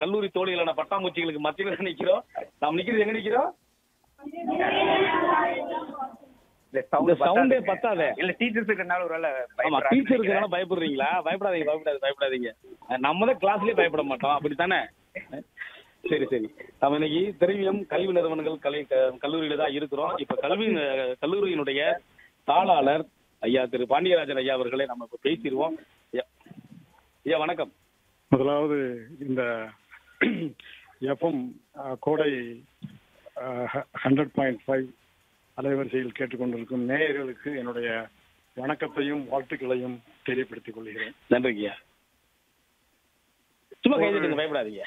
கல்லூரி தோழிகளான பட்டாம்பூச்சிகளுக்கு மத்தியில தான் நிக்கிறோம் நாம் நிக்கிறது எங்க நிக்கிறோம் இந்த சவுண்டே பத்தாதே இல்ல டீச்சர்ஸ் இருக்கனால ஒரு வேலை ஆமா டீச்சர் இருக்கனால பயப்படுறீங்களா பயப்படாதீங்க பயப்படாது பயப்படாதீங்க நம்ம தான் கிளாஸ்லயே பயப்பட மாட்டோம் அப்படித்தானே சரி சரி நம்ம இன்னைக்கு திரவியம் கல்வி நிறுவனங்கள் கலை க- கல்லூரியில தான் இருக்கிறோம் இப்ப கல்வி ந- கல்லூரியினுடைய தாளாளர் ஐயா திரு பாண்டியராஜன் ஐயா அவர்களை நம்ம இப்ப பேசிடுவோம் ஐயா ஐயா வணக்கம் முதலாவது இந்த எஃப்எம் கோடை ஹண்ட்ரட் பாயிண்ட் ஃபைவ் அலைவரிசையில் கேட்டுக்கொண்டிருக்கும் நேயர்களுக்கு என்னுடைய வணக்கத்தையும் வாழ்த்துக்களையும் தெரியப்படுத்திக் கொள்கிறேன் நன்றிங்க ஐயா சும்மா கைதிட்டுங்க பயப்படாதீங்க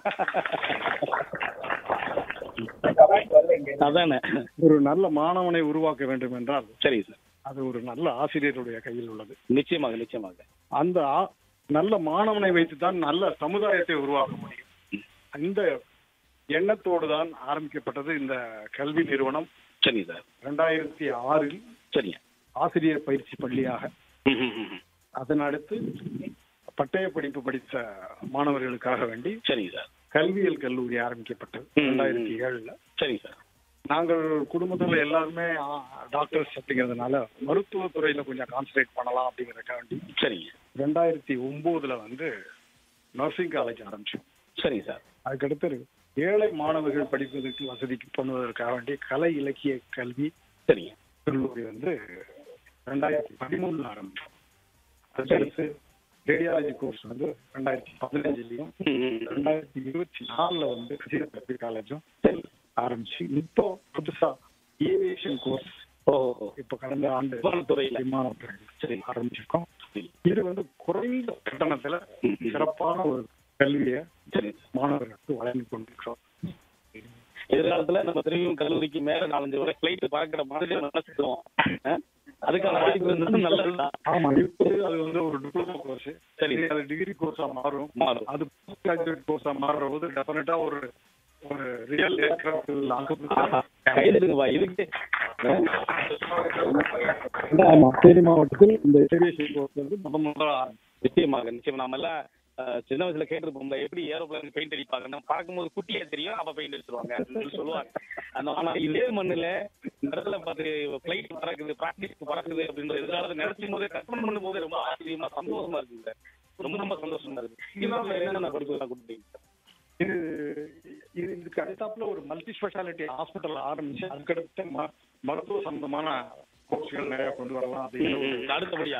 அதானே ஒரு நல்ல மாணவனை உருவாக்க வேண்டும் என்றால் சரி சார் அது ஒரு நல்ல ஆசிரியருடைய கையில் உள்ளது நிச்சயமாக நிச்சயமாக அந்த ஆ- நல்ல மாணவனை வைத்துதான் நல்ல சமுதாயத்தை உருவாக்க முடியும் இந்த எண்ணத்தோடு தான் ஆரம்பிக்கப்பட்டது இந்த கல்வி நிறுவனம் சரி சார் ரெண்டாயிரத்தி ஆறில் சரிங்க ஆசிரியர் பயிற்சி பள்ளியாக ம், ம், ம், ம். அதன் அடுத்து பட்டய படிப்பு படித்த மாணவர்களுக்காக வேண்டி சரிங்க சார் கல்வியியல் கல்லூரி ஆரம்பிக்கப்பட்டது ம். ரெண்டாயிரத்தி ஏழுல சரிங்க சார் நாங்கள் குடும்பத்துல எல்லாருமே டாக்டர்ஸ் அப்படிங்கறதுனால மருத்துவத்துறையில கொஞ்சம் கான்சன்ட்ரேட் பண்ணலாம் அப்படிங்கறதுக்காக வேண்டி சரிங்க ரெண்டாயிரத்தி ஒன்பதுல வந்து நர்சிங் காலேஜ் ஆரம்பிச்சோம் சரிங்க சார் அதுக்கடுத்து ஏழை மாணவர்கள் படிப்பதற்கு வசதிக்கு பண்ணுவதற்காக வேண்டி கலை இலக்கிய கல்வி சரிங்க கல்லூரி வந்து ரெண்டாயிரத்தி பதிமூணுல ஆரம்பிச்சோம் அதுக்கடுத்து ரேடியாலஜி கோர்ஸ் வந்து ரெண்டாயிரத்தி பதினஞ்சுலயும் ம், ம், ம். ரெண்டாயிரத்தி இருபத்தி நாலுல வந்து பிசியோதெரபி காலேஜும் சரி ஆரம்பிச்சு இப்போ புதுசா ஏவியேஷன் கோர்ஸ் ஓ ஓ. இப்போ கடந்த ஆண்டு விமானத்துறையில. விமானத்துறையில் சரி ஆரம்பிச்சிருக்கோம் சரி. இது வந்து குறைந்த கட்டணத்துல ம், ம். சிறப்பான ஒரு கல்வியை சரி மாணவர்களுக்கு வழங்கி கொண்டிருக்கிறோம் எதிர்காலத்துல நம்ம திரும்பியும் கல்லூரிக்கு மேல நாலஞ்சு வரை பிளைட் பறக்கிற மாதிரி நினைச்சுக்குவோம் அஹ்? அதுக்கான வாய்ப்பு இருந்தது நல்லதுதான் ஆமா இப்போ அது வந்து ஒரு டிப்ளமோ கோர்ஸ் சரி. அது டிகிரி கோர்ஸா மாறும் மாறும். அது போஸ்ட் கிராஜுவேட் கோர்ஸா மாறுற போது டெஃபினட்டா ஒரு ஒரு ரியல் ஆஹா, கைதுங்கப்பா இதுக்கு ஆமா தேனி மாவட்டத்தில் இந்த ஏவியேஷன் கோர்ஸ் வந்து முத முதல்ல நிச்சயமாக நிச்சயம் நாம எல்லாம் அஹ், சின்ன வயசுல கேட்டிருப்போம்ல எப்படி ஏரோப்ளேன் பெயிண்ட் அடிப்பாங்க நம்ம பார்க்கும்போது குட்டியா தெரியும் அப்ப பெயிண்ட் அடிச்சிருவாங்க அப்படின்னு சொல்லி சொல்லுவாங்க அந்த ஆனா இதே மண்ணுல இந்த இடத்துல பார்த்து பிளைட் பறக்குது பிராக்டிஸ் பறக்குது அப்படின்ற எதிர்காலத்தை நினைச்சும் போதே கற்பனை பண்ணும் போதே ரொம்ப ஆச்சரியமா சந்தோஷமா இருக்குங்க ரொம்ப ரொம்ப சந்தோஷமா இருக்கு இதனால என்னென்ன படிப்பு கொடுத்தீங்க சார் இது இது இதுக்கு அடுத்தாப்புல ஒரு மல்டி ஸ்பெஷாலிட்டி ஹாஸ்பிட்டல் ஆரம்பிச்சு அதுக்கடுத்து ம- மருத்துவ சம்பந்தமான கோர்ஸ்கள் நிறைய கொண்டு வரலாம் அப்படிங்கிற ஒரு அடுத்தபடியா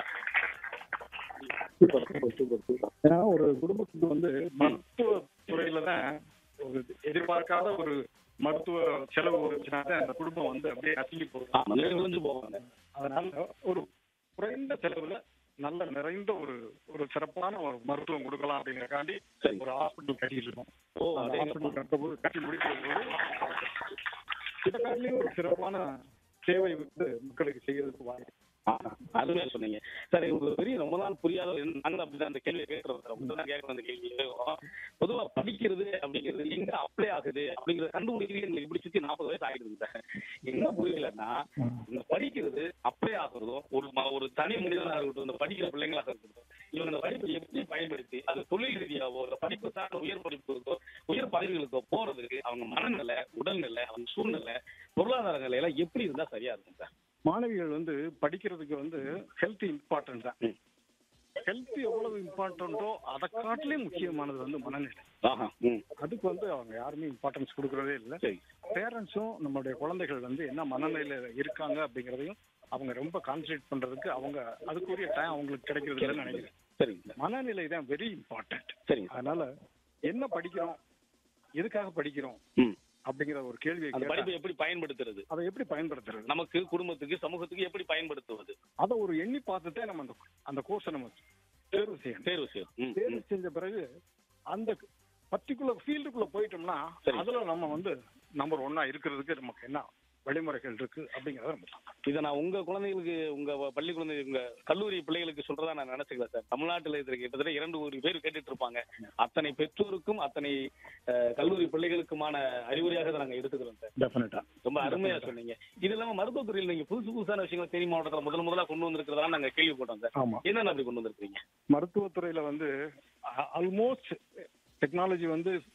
ஏன்னா ஒரு குடும்பத்துக்கு வந்து மருத்துவ துறையில தான் ஒரு எதிர்பார்க்காத ஒரு மருத்துவ செலவு வந்துச்சுன்னா தான் அந்த குடும்பம் வந்து அப்படியே நசுங்கி போகும் ஆமா விழுந்து போவாங்க அதனால ஒரு குறைந்த செலவுல நல்ல நிறைந்த ஒரு ஒரு சிறப்பான ஒரு மருத்துவம் கொடுக்கலாம் அப்படிங்கறக்காண்டி சரி. ஒரு ஹாஸ்பிட்டல் கட்டிட்டு இருக்கோம் ஓ அந்த அதே ஹாஸ்பிட்டல் கட்டும்போது கட்டி முடிக்கும் போது இதை காட்டிலும் ஒரு சிறப்பான சேவை வந்து மக்களுக்கு செய்யறதுக்கு வாய்ப்பு அருமையா சொன்னீங்க சார் உங்களுக்கு பெரிய ரொம்ப நாள் புரியாத ஒரு- நாங்களும் அப்படிதான் அந்த கேள்வியை கேட்கிறோம் சார் அப்படிதான் தான் கேட்கணும் அந்த கேள்வி பொதுவா படிக்கிறது அப்படிங்கிறது எங்க அப்ளை ஆகுது அப்படிங்கறத கண்டுபிடிக்கிறது எங்களுக்கு இப்படி சுத்தி நாற்பது வயசு ஆகிடுது சார் என்ன புரியலன்னா இந்த படிக்கிறது அப்ளை ஆகுறதும் ஒரு ம- ஒரு தனி மனிதனாக இருக்கட்டும் இந்த படிக்கிற பிள்ளைங்களாக இருக்கட்டும் இவங்க இந்த படிப்பை எப்படி பயன்படுத்தி அது தொழில் ரீதியாவோ இல்ல படிப்பு சார்ந்த உயர் படிப்புக்கோ உயர் பதவிகளுக்கோ போறதுக்கு அவங்க மனநிலை உடல்நிலை அவங்க சூழ்நிலை பொருளாதார நிலை எல்லாம் எப்படி இருந்தா சரியா இருக்கும் சார் மாணவிகள் வந்து படிக்கிறதுக்கு வந்து ஹெல்த் இம்பார்ட்டன்ட் தான் ம். ஹெல்த் எவ்வளவு இம்பார்ட்டன்ட்டோ அதை காட்டிலும் முக்கியமானது வந்து மனநிலை ஆஹா ம் அதுக்கு வந்து அவங்க யாருமே இம்பார்ட்டன்ஸ் கொடுக்கறதே இல்லை சரி பேரண்ட்ஸும் நம்மளுடைய குழந்தைகள் வந்து என்ன மனநிலையில இருக்காங்க அப்படிங்கறதையும் அவங்க ரொம்ப கான்சன்ட்ரேட் பண்றதுக்கு அவங்க அதுக்குரிய டைம் அவங்களுக்கு கிடைக்கிறது இல்லைன்னு நினைக்கிறேன் சரிங்க சார் மனநிலை தான் வெரி இம்பார்ட்டன்ட் சரிங்க சார் அதனால என்ன படிக்கிறோம் எதுக்காக படிக்கிறோம் ம் அப்படிங்கிற ஒரு கேள்வியை அந்த கேட்டா, படிப்பை எப்படி பயன்படுத்துறது அதை எப்படி பயன்படுத்துறது நமக்கு குடும்பத்துக்கு சமூகத்துக்கு எப்படி பயன்படுத்துவது அதை ஒரு எண்ணி பார்த்துட்டே நம்ம அந்த அந்த கோர்ஸை நம்ம தேர்வு செய்யணும் தேர்வு செய்யும் ம், தேர்வு ம். செஞ்ச பிறகு அந்த பர்டிகுலர் ஃபீல்டுக்குள்ள போயிட்டோம்னா சரி. அதுல நம்ம வந்து நம்பர் ஒன்னா இருக்கிறதுக்கு நமக்கு என்ன வழிமுறைகள் இருக்கு அப்படிங்கறத நம்ம பார்க்கணும். இதை நான் உங்க குழந்தைகளுக்கு உங்க பள்ளி குழந்தை உங்க கல்லூரி பிள்ளைகளுக்கு சொல்றதா நான் நினைச்சுக்கல சார் தமிழ்நாட்டுல இருக்கிற கிட்டத்தட்ட இரண்டு கோடி பேர் கேட்டுட்டு இருப்பாங்க அத்தனை பெற்றோருக்கும் அத்தனை அஹ், கல்லூரி பிள்ளைகளுக்குமான அறிவுரையாக இதை நாங்க எடுத்துக்கிறோம் சார் டெஃபினட்டா ரொம்ப அருமையா சொன்னீங்க இது இல்லாம மருத்துவத்துறையில் நீங்க புதுசு புதுசான விஷயங்கள் தேனி மாவட்டத்துல முதல் முதலா கொண்டு வந்திருக்கிறதா நாங்க கேள்விப்பட்டோம் சார் ஆமா என்னென்ன அப்படி கொண்டு வந்திருக்கீங்க மருத்துவத்துறையில வந்து ஆல்மோஸ்ட் டெக்னாலஜி வந்து